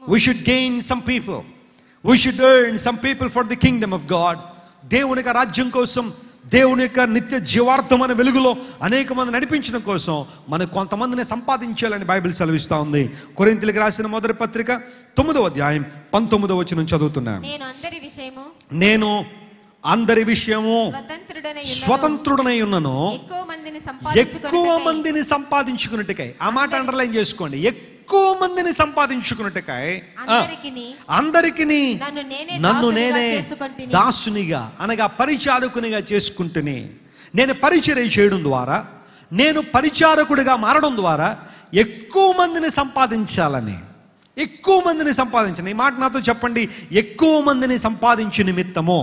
We should gain some people we should earn some people for the kingdom of God దేవుని యొక్క రాజ్యం కోసం దేవుని యొక్క నిత్య జీవార్థమైన వెలుగులో అనేక మంది నడిపించడం కోసం మనం కొంతమందిని సంపాదించాలని బైబిల్ సెలవిస్తూ ఉంది కొరింతలకు రాసిన మొదటి పత్రిక తొమ్మిదవ అధ్యాయం పంతొమ్మిదవ వచ్చిన చదువుతున్నాను నేను అందరి విషయము నేను అందరి విషయము స్వతంత్రుడనై స్వతంత్రుడనై ఉన్నను ఎక్కువ మందిని ఎక్కువ సంపాదించుకొనుటకై మందిని సంపాదించుకున్నట్టుకై ఆ మాట అండర్లైన్ చేసుకోండి ఎక్కువ మందిని సంపాదించుకున్నట్టుకై అందరికిని అందరికి నన్ను నేనే నన్ను దాసునిగా నేనే చేసుకొంటిని. దాసునిగా అనగా పరిచారకునిగా చేసుకుంటుని నేను పరిచర్య చేయడం ద్వారా నేను పరిచారకుడిగా మారడం ద్వారా ఎక్కువ మందిని సంపాదించాలని ఎక్కువ మందిని సంపాదించండి ఈ మాట నాతో చెప్పండి ఎక్కువ మందిని సంపాదించు నిమిత్తము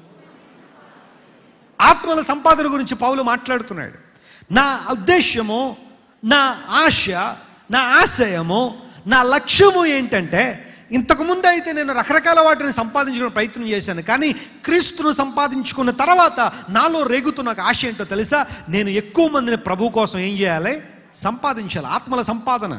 ఆత్మల సంపాదన గురించి పౌలు మాట్లాడుతున్నాడు నా ఉద్దేశ్యము నా ఆశ నా ఆశయము నా లక్ష్యము ఏంటంటే ఇంతకుముందు అయితే నేను రకరకాల వాటిని సంపాదించుకునే ప్రయత్నం చేశాను కానీ క్రీస్తును సంపాదించుకున్న తర్వాత నాలో రేగుతున్న ఒక ఆశ ఏంటో తెలుసా నేను ఎక్కువ మందిని ప్రభు కోసం ఏం చేయాలి సంపాదించాలి ఆత్మల సంపాదన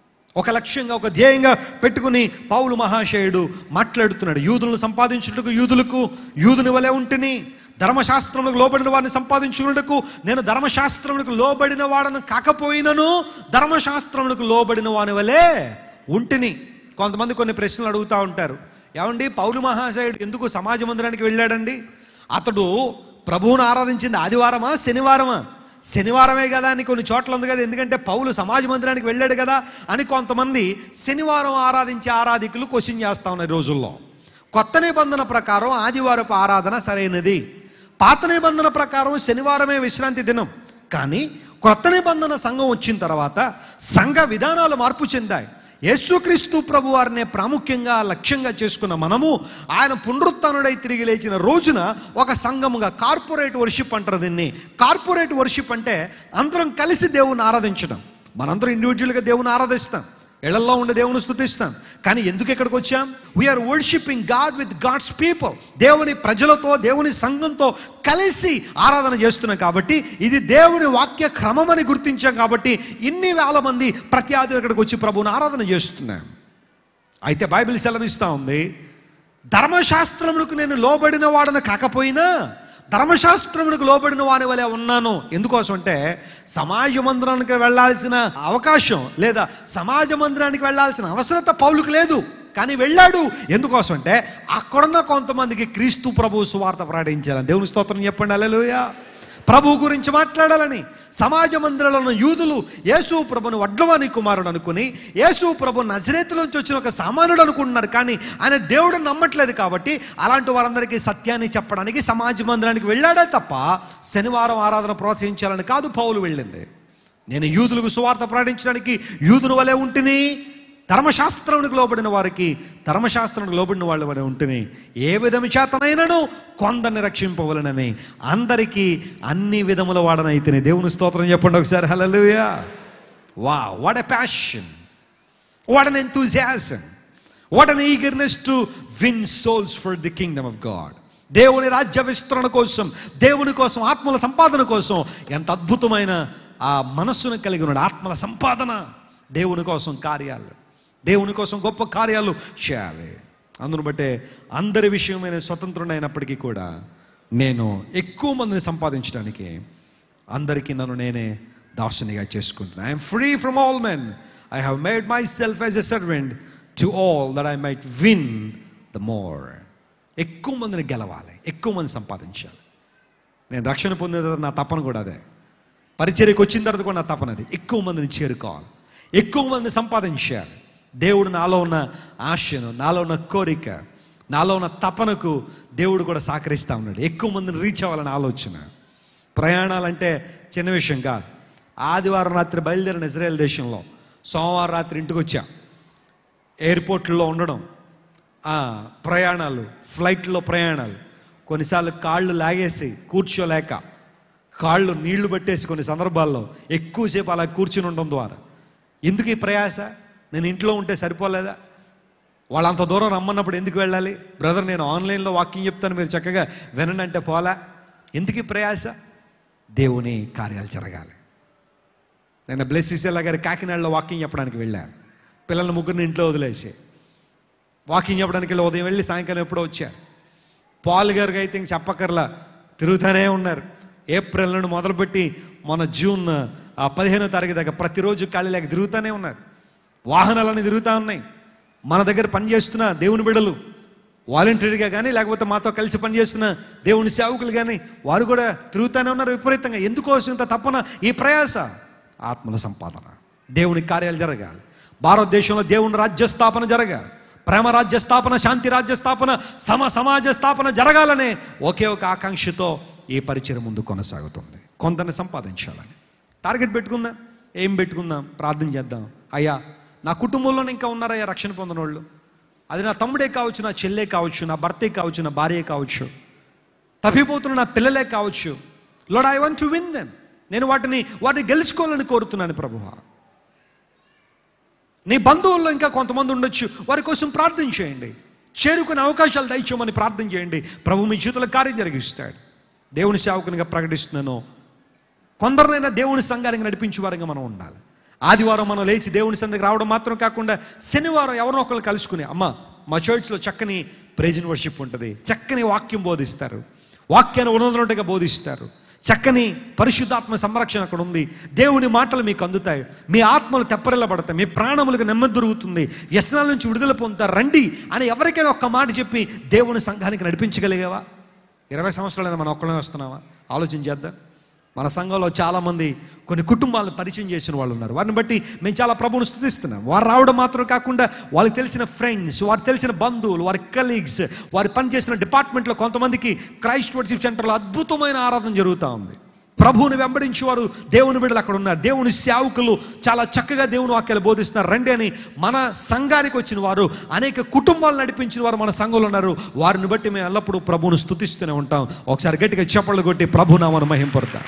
ఒక లక్ష్యంగా ఒక ధ్యేయంగా పెట్టుకుని పౌలు మహాశయుడు మాట్లాడుతున్నాడు యూదులను సంపాదించుటకు యూదులకు యూదుని వలె ఉంటుని ధర్మశాస్త్రములకు లోబడిన వారిని సంపాదించుకున్నటకు నేను ధర్మశాస్త్రములకు లోబడిన వాడను కాకపోయినను ధర్మశాస్త్రములకు లోబడిన వాని వలె ఉంటిని కొంతమంది కొన్ని ప్రశ్నలు అడుగుతూ ఉంటారు ఏమండి పౌలు మహాశయుడు ఎందుకు సమాజ మందిరానికి వెళ్ళాడండి అతడు ప్రభువును ఆరాధించింది ఆదివారమా శనివారమా శనివారమే కదా అని కొన్ని చోట్ల ఉంది కదా ఎందుకంటే పౌలు సమాజ మందిరానికి వెళ్ళాడు కదా అని కొంతమంది శనివారం ఆరాధించే ఆరాధికులు క్వశ్చన్ చేస్తా ఉన్నారు ఈ రోజుల్లో కొత్త నిబంధన ప్రకారం ఆదివారపు ఆరాధన సరైనది పాత నిబంధన ప్రకారం శనివారమే విశ్రాంతి దినం కానీ కొత్త నిబంధన సంఘం వచ్చిన తర్వాత సంఘ విధానాలు మార్పు చెందాయి యేసుక్రీస్తు ప్రభు వారిని ప్రాముఖ్యంగా లక్ష్యంగా చేసుకున్న మనము ఆయన పునరుత్నుడై తిరిగి లేచిన రోజున ఒక సంఘముగా కార్పొరేట్ వర్షిప్ అంటారు దీన్ని కార్పొరేట్ వర్షిప్ అంటే అందరం కలిసి దేవుని ఆరాధించడం మనందరం ఇండివిజువల్గా దేవుని ఆరాధిస్తాం ఇళ్లలో ఉండే దేవుని స్థుతిస్తాం కానీ ఎందుకు ఇక్కడికి వచ్చాం we are worshipping God with God's people దేవుని ప్రజలతో దేవుని సంఘంతో కలిసి ఆరాధన చేస్తున్నాం కాబట్టి ఇది దేవుని వాక్య క్రమం అని గుర్తించాం కాబట్టి ఇన్ని వేల మంది ప్రతి ఆదివారం ఇక్కడికి వచ్చి ప్రభువుని ఆరాధన చేస్తున్నాం అయితే బైబిల్ సెలవిస్తూ ఉంది ధర్మశాస్త్రములకు నేను లోబడిన వాడను కాకపోయినా ధర్మశాస్త్రములకు లోబడిన వాని వలె ఉన్నాను ఎందుకోసం అంటే సమాజ మందిరానికి వెళ్ళాల్సిన అవకాశం లేదా సమాజ మందిరానికి వెళ్ళాల్సిన అవసరత పౌలుకు లేదు కానీ వెళ్ళాడు ఎందుకోసం అంటే అక్కడున్న కొంతమందికి క్రీస్తు ప్రభు సువార్త ప్రకటించాలని దేవుని స్తోత్రం చెప్పండి అలెలుయా ప్రభు గురించి మాట్లాడాలని సమాజ మందిరంలో ఉన్న యూదులు యేసు ప్రభుని వడ్లవాని కుమారుడు అనుకుని యేసు ప్రభు నజరేతులోంచి వచ్చిన ఒక సామాన్యుడు అనుకుంటున్నారు కానీ ఆయన దేవుడు నమ్మట్లేదు కాబట్టి అలాంటి వారందరికీ సత్యాన్ని చెప్పడానికి సమాజ మందిరానికి వెళ్ళాడే తప్ప శనివారం ఆరాధన ప్రోత్సహించాలని కాదు పౌలు వెళ్ళింది నేను యూదులకు సువార్త ప్రకటించడానికి యూదుని వలె ఉంటిని ధర్మశాస్త్రమునికి లోబడిన వారికి ధర్మశాస్త్రానికి లోబడిన వాళ్ళ వలె ఉంటుని ఏ విధము చేతనైనను కొందరిని రక్షింపవలనని అందరికీ అన్ని విధముల వాడనైతేనే దేవుని స్తోత్రం చెప్పండి ఒకసారి హల్లెలూయా వా what a passion what an enthusiasm what an eagerness to win souls for the kingdom of God దేవుని రాజ్య విస్తరణ కోసం దేవుని కోసం ఆత్మల సంపాదన కోసం ఎంత అద్భుతమైన ఆ మనస్సును కలిగి ఉన్నాడు ఆత్మల సంపాదన దేవుని కోసం కార్యాలు దేవుని కోసం గొప్ప కార్యాలు చేయాలి అందును బట్టే అందరి విషయమైన స్వతంత్రుడైనప్పటికీ కూడా నేను ఎక్కువ మందిని సంపాదించడానికి అందరికీ నన్ను నేనే దాసునిగా చేసుకుంటున్నాను I'm free from all men I have made my self as a servant to all that I might win the more ఎక్కువ మందిని గెలవాలి ఎక్కువ మంది సంపాదించాలి నేను రక్షణ పొందిన తర్వాత నా తపన కూడా అదే పరిచర్యకు వచ్చిన తర్వాత కూడా నా తపన అది ఎక్కువ మందిని చేరుకోవాలి ఎక్కువ మంది సంపాదించాలి దేవుడు నాలో ఉన్న ఆశను నాలో ఉన్న కోరిక నాలో ఉన్న తపనకు దేవుడు కూడా సహకరిస్తూ ఉన్నాడు ఎక్కువ మందిని రీచ్ అవ్వాలని ఆలోచన ప్రయాణాలంటే చిన్న విషయం కాదు ఆదివారం రాత్రి బయలుదేరిన ఇజ్రాయెల్ దేశంలో సోమవారం రాత్రి ఇంటికి వచ్చాం ఎయిర్పోర్ట్లో ఉండడం ఆ, ప్రయాణాలు ఫ్లైట్లో ప్రయాణాలు కొన్నిసార్లు కాళ్ళు లాగేసి కూర్చోలేక కాళ్ళు నీళ్లు పట్టేసి కొన్ని సందర్భాల్లో ఎక్కువసేపు అలా కూర్చుని ఉండడం ద్వారా ఎందుకు ఈ ప్రయాస నేను ఇంట్లో ఉంటే సరిపోలేదా వాళ్ళంత దూరం రమ్మన్నప్పుడు ఎందుకు వెళ్ళాలి బ్రదర్ నేను ఆన్లైన్లో వాకింగ్ చెప్తాను మీరు చక్కగా వినండి అంటే పోలా ఎందుకు ఈ ప్రయాస దేవుని కార్యాలు జరగాలి నేను బ్లెస్సిసేలా గారి కాకినాడలో వాకింగ్ చెప్పడానికి వెళ్ళాను పిల్లల ముగ్గురిని ఇంట్లో వదిలేసి వాకింగ్ చెప్పడానికి వెళ్ళి ఉదయం వెళ్ళి సాయంకాలం ఎప్పుడో వచ్చారు పాల్ గారికి అయితే ఇంక చెప్పక్కర్లా తిరుగుతూనే ఉన్నారు ఏప్రిల్ నుండి మొదలుపెట్టి మన జూన్ ఆ పదిహేనో తారీఖు దాకా ప్రతిరోజు ఖాళీ లేక తిరుగుతూనే ఉన్నారు వాహనాలన్నీ తిరుగుతూ ఉన్నాయి మన దగ్గర పనిచేస్తున్న దేవుని బిడలు వాలంటరీగా కానీ లేకపోతే మాతో కలిసి పనిచేస్తున్న దేవుని సేవకులు కానీ వారు కూడా తిరుగుతూనే ఉన్నారు విపరీతంగా ఎందుకోసం ఇంత తప్పన ఈ ప్రయాస ఆత్మల సంపాదన దేవుని కార్యాలు జరగాలి భారతదేశంలో దేవుని రాజ్య స్థాపన జరగాలి ప్రేమ రాజ్య స్థాపన శాంతి రాజ్య స్థాపన సమ సమాజ స్థాపన జరగాలనే ఒకే ఒక ఆకాంక్షతో ఈ పరిచయం ముందు కొనసాగుతుంది కొందరిని సంపాదించాలని టార్గెట్ పెట్టుకుందాం ఏం పెట్టుకుందాం ప్రార్థన చేద్దాం అయ్యా నా కుటుంబంలోనే ఇంకా ఉన్నారయ్యా రక్షణ పొందిన వాళ్ళు అది నా తమ్ముడే కావచ్చు నా చెల్లె కావచ్చు నా భర్తే కావచ్చు నా భార్య కావచ్చు తప్పిపోతున్న నా పిల్లలే కావచ్చు Lord I want to win them నేను వాటిని వాటిని గెలుచుకోవాలని కోరుతున్నాను ప్రభువా నీ బంధువుల్లో ఇంకా కొంతమంది ఉండొచ్చు వారి కోసం ప్రార్థన చేయండి చేరుకునే అవకాశాలు దయచేయమని ప్రార్థన చేయండి ప్రభు మీ జీవితంలో కార్యం జరిగిస్తాడు దేవుని సేవకునిగా ప్రకటిస్తున్నాను కొందరినైనా దేవుని సంఘానికి నడిపించే వారంగా మనం ఉండాలి ఆదివారం మనం లేచి దేవుని సంఘకి రావడం మాత్రం కాకుండా శనివారం ఎవరినో ఒకరు కలుసుకుని అమ్మ మా చర్చ్లో చక్కని ప్రేజన్ వర్షిప్ ఉంటుంది చక్కని వాక్యం బోధిస్తారు వాక్యాన్ని ఉన్నదన్నట్టుగా బోధిస్తారు చక్కని పరిశుద్ధాత్మ సంరక్షణ అక్కడ ఉంది దేవుని మాటలు మీకు అందుతాయి మీ ఆత్మలు తెప్పరిల్లబడతాయి మీ ప్రాణములకు నెమ్మది దొరుకుతుంది వ్యసనాల నుంచి విడుదల పొందుతారు రండి అని ఎవరికైనా ఒక్క మాట చెప్పి దేవుని సంఘానికి నడిపించగలిగావా ఇరవై సంవత్సరాలైనా మనం ఒక్కడే వస్తున్నావా ఆలోచన చేద్దాం మన సంఘంలో చాలామంది కొన్ని కుటుంబాలను పరిచయం చేసిన వాళ్ళు ఉన్నారు వారిని బట్టి మేము చాలా ప్రభువును స్థుతిస్తున్నాం వారు రావడం మాత్రం కాకుండా వాళ్ళకి తెలిసిన ఫ్రెండ్స్ వారికి తెలిసిన బంధువులు వారి కలీగ్స్ వారి పనిచేసిన డిపార్ట్మెంట్లో కొంతమందికి క్రైస్ట్ వర్షిప్ సెంటర్లో అద్భుతమైన ఆరాధన జరుగుతూ ఉంది ప్రభువుని వెంబడించి వారు దేవుని బిడ్డలు అక్కడ ఉన్నారు దేవుని సేవకులు చాలా చక్కగా దేవుని వాక్యాలు బోధిస్తున్నారు రండి అని మన సంఘానికి వచ్చిన వారు అనేక కుటుంబాలు నడిపించిన వారు మన సంఘంలో ఉన్నారు వారిని బట్టి మేము ఎల్లప్పుడూ ప్రభువును స్థుతిస్తూనే ఉంటాం ఒకసారి గట్టిగా చప్పళ్ళు కొట్టి ప్రభునామను మహింపడతాం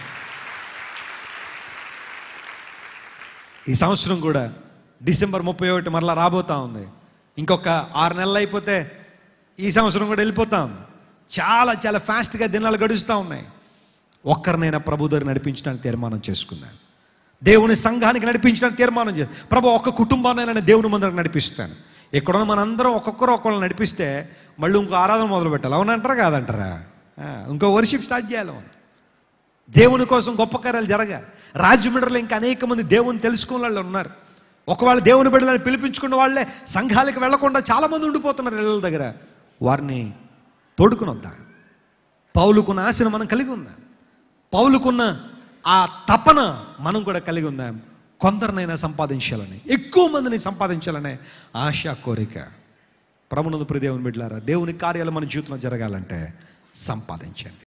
ఈ సంవత్సరం కూడా డిసెంబర్ ముప్పై ఒకటి మరలా రాబోతా ఉంది ఇంకొక ఆరు నెలలు అయిపోతే ఈ సంవత్సరం కూడా వెళ్ళిపోతా ఉంది చాలా చాలా ఫాస్ట్గా దినాలు గడుస్తూ ఉన్నాయి ఒక్కరినైనా ప్రభు దగ్గర నడిపించడానికి తీర్మానం చేసుకున్నాను దేవుని సంఘానికి నడిపించడానికి తీర్మానం చేస్తాను ప్రభు ఒక్క కుటుంబాన్నైనా నేను దేవుని మందిరం నడిపిస్తాను ఇక్కడ ఉన్న మనందరం ఒక్కొక్కరు ఒక్కరు నడిపిస్తే మళ్ళీ ఇంకో ఆరాధన మొదలు పెట్టాలి అవునంటారా కాదంటారా ఆ, ఇంకో వర్షిప్ స్టార్ట్ చేయాలి మనం. దేవుని కోసం గొప్ప కార్యాలు జరగ రాజమండ్రిలో ఇంకా అనేక మంది దేవుని తెలుసుకున్న వాళ్ళు ఉన్నారు ఒకవేళ దేవుని బిడ్డలను పిలిపించుకున్న వాళ్ళే సంఘాలకు వెళ్లకుండా చాలా మంది ఉండిపోతున్నారు ఇళ్ళ దగ్గర వారిని తోడుకుని వద్దా పౌలుకున్న ఆశను మనం కలిగి ఉందాం పౌలుకున్న ఆ తపన మనం కూడా కలిగి ఉందాం కొందరినైనా సంపాదించాలని ఎక్కువ మందిని సంపాదించాలనే ఆశ కోరిక ప్రభునందు ప్రియ దేవుని బిడ్డలారా దేవుని కార్యాలు మన జీవితంలో జరగాలంటే సంపాదించండి